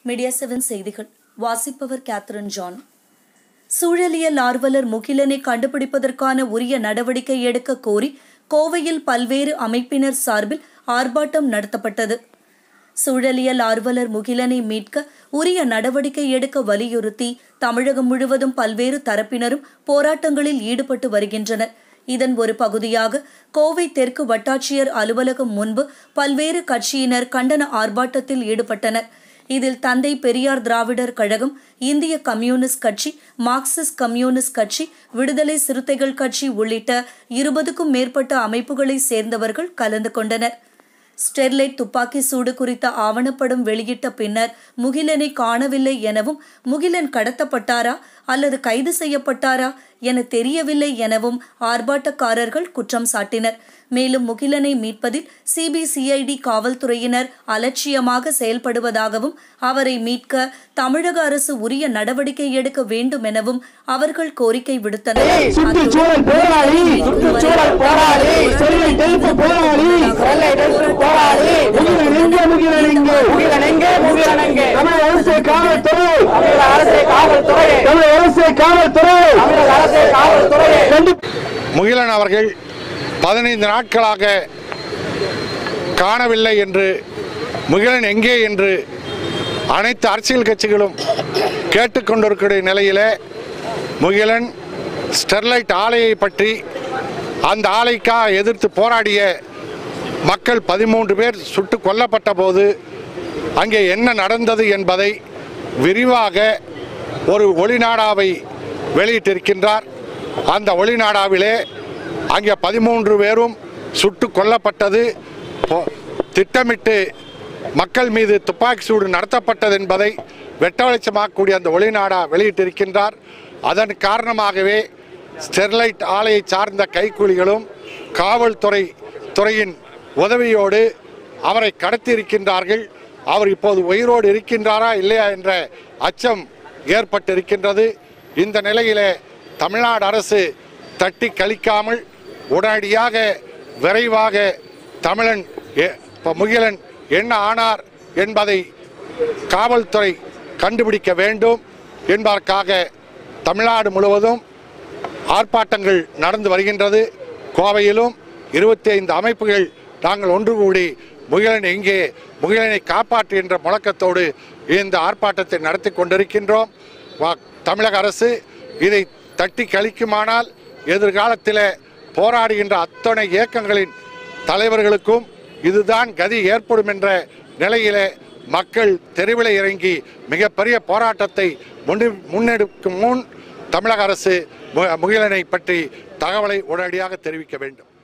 media seven செய்திகள் வாசிப்பவர் Catherine John சூழலியல் ஆர்வலர் முகிலனை கண்டுபிடிப்பதற்கான உரிய நடவடிக்கை எடுக்க கோரி கோவையில் பல்வேறு அமைப்பினர் சார்பில் ஆர்ப்பாட்டம் நடத்தப்பட்டது சூழலியல் ஆர்வலர் முகிலனை மீட்க உரிய நடவடிக்கை எடுக்க வலியுறுத்தி தமிழகம் முழுவதும் பல்வேறு தரப்பினரும் போராட்டங்களில் ஈடுபட்டு வருகின்றனர் இதன் ஒரு பகுதியாக கோவை தெற்கு வட்டாட்சியர் அலுவலகம் முன்பு பல்வேறு கட்சியினர் கண்டன ஆர்ப்பாட்டத்தில் ஈடுபட்டனர் இதில் தந்தை பெரியார் திராவிடர் கழகம் இந்திய கம்யூனிஸ்ட் கட்சி மார்க்சிஸ்ட் கம்யூனிஸ்ட் கட்சி விடுதலை சிறுத்தைகள் கட்சி உள்ளிட்ட இருபதுக்கும் மேற்பட்ட அமைப்புகளை சேர்ந்தவர்கள் கலந்து கொண்டனர் ஸ்டெர்லைட் துப்பாக்கி சூடு குறித்த ஆவணப்படம் வெளியிட்ட பின்னர் முகிலனை காணவில்லை எனவும் முகிலன் கடத்தப்பட்டாரா அல்லது கைது செய்யப்பட்டாரா என தெரியவில்லை எனவும் ஆர்ப்பாட்டக்காரர்கள் குற்றம் சாட்டினர் மேலும் முகிலனை மீட்பதில் சிபிசிஐடி காவல்துறையினர் அலட்சியமாக செயல்படுவதாகவும் அவரை மீட்க தமிழக அரசு உரிய நடவடிக்கை எடுக்க வேண்டும் எனவும் அவர்கள் கோரிக்கை விடுத்தனர் சுற்றுச்சூழல் போராளி சுற்றுச்சூழல் போராளி ஸ்டெர்லைட் எதிர்ப்பு போராளி ஸ்டெர்லைட் எதிர்ப்பு போராளி முகிலன் எங்கே முகிலன் எங்கே முகிலன் எங்கே முகிலன் எங்கே தமிழக அரசு காவல்துறை தமிழக அரசு காவல்துறை தமிழக அரசு காவல்துறை தமிழக அரசு காவல்துறை கண்டு முகிலன் அவர்கள் பதினைந்து நாட்களாக காணவில்லை என்று முகிலன் எங்கே என்று அனைத்து அரசியல் கட்சிகளும் கேட்டுக்கொண்டிருக்கிற நிலையிலே முகிலன் ஸ்டெர்லைட் ஆலையை பற்றி அந்த ஆலைக்காக எதிர்த்து போராடிய மக்கள் பதிமூன்று பேர் சுட்டு கொல்லப்பட்ட போது அங்கே என்ன நடந்தது என்பதை விரிவாக ஒரு ஒளிநாடாவை வெளியிட்டிருக்கின்றார் அந்த ஒளிநாடாவிலே அங்கே பதிமூன்று பேரும் சுட்டு கொல்லப்பட்டது பொ- திட்டமிட்டு மக்கள் மீது துப்பாக்கி சூடு நடத்தப்பட்டது என்பதை வெட்ட வெளிச்சமாக்கக்கூடிய அந்த ஒளிநாடா வெளியிட்டிருக்கின்றார் அதன் காரணமாகவே ஸ்டெர்லைட் ஆலையை சார்ந்த கைக்கூலிகளும் காவல்துறை துறையின் உதவியோடு அவரை கடத்தியிருக்கின்றார்கள் அவர் இப்போது உயிரோடு இருக்கின்றாரா இல்லையா என்ற அச்சம் ஏற்பட்டிருக்கின்றது இந்த நிலையிலே தமிழ்நாடு அரசு தட்டி கழிக்காமல் உடனடியாக விரைவாக தமிழன் எ- இப்ப முகிலன் என்ன ஆனார் என்பதை காவல்துறை கண்டுபிடிக்க வேண்டும் என்பதற்காக தமிழ்நாடு முழுவதும் ஆர்ப்பாட்டங்கள் நடந்து வருகின்றது கோவையிலும் இருபத்தி ஐந்து அமைப்புகள் நாங்கள் ஒன்று கூடி முகிலன் எங்கே முகிலனை காப்பாற்று என்ற முழக்கத்தோடு இந்த ஆர்ப்பாட்டத்தை நடத்தி கொண்டிருக்கின்றோம் வா- தமிழக அரசு இதை தட்டி கழிக்குமானால் எதிர்காலத்தில் போராடுகின்ற அத்தனை இயக்கங்களின் தலைவர்களுக்கும் இதுதான் கதி ஏற்படும் என்ற நிலையிலே மக்கள் தெருவில் இறங்கி மிகப்பெரிய போராட்டத்தை முன்னெ முன்னெடுக்கும் முன் தமிழக அரசு மு- முகிலனை பற்றி தகவலை உடனடியாக தெரிவிக்க வேண்டும்